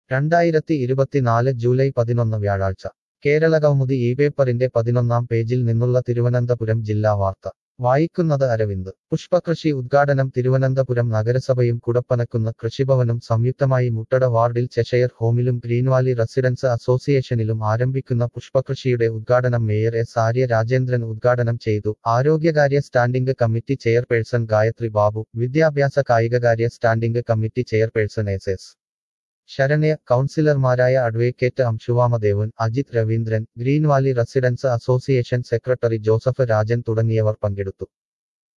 രണ്ടായിരത്തി ഇരുപത്തിനാല് ജൂലൈ പതിനൊന്ന് വ്യാഴാഴ്ച കേരള കൗമുദി ഈ പേപ്പറിന്റെ പതിനൊന്നാം പേജിൽ നിന്നുള്ള തിരുവനന്തപുരം ജില്ലാ വാർത്ത വായിക്കുന്നത് അരവിന്ദ് പുഷ്പകൃഷി ഉദ്ഘാടനം തിരുവനന്തപുരം നഗരസഭയും കുടപ്പനക്കുന്ന് കൃഷിഭവനും സംയുക്തമായി മുട്ടട വാർഡിൽ ചെഷയർ ഹോമിലും ഗ്രീൻവാലി റെസിഡൻസ് അസോസിയേഷനിലും ആരംഭിക്കുന്ന പുഷ്പകൃഷിയുടെ ഉദ്ഘാടനം മേയർ എസ് ആര്യ രാജേന്ദ്രൻ ഉദ്ഘാടനം ചെയ്തു ആരോഗ്യകാര്യ standing committee chairperson Gayathri Babu വിദ്യാഭ്യാസ കായികകാര്യ standing committee chairperson S S Saranya കൗൺസിലർമാരായ advocate Amshuvamadevan Ajith Raveendran Green Valley residence association secretary Joseph Rajan തുടങ്ങിയവർ പങ്കെടുത്തു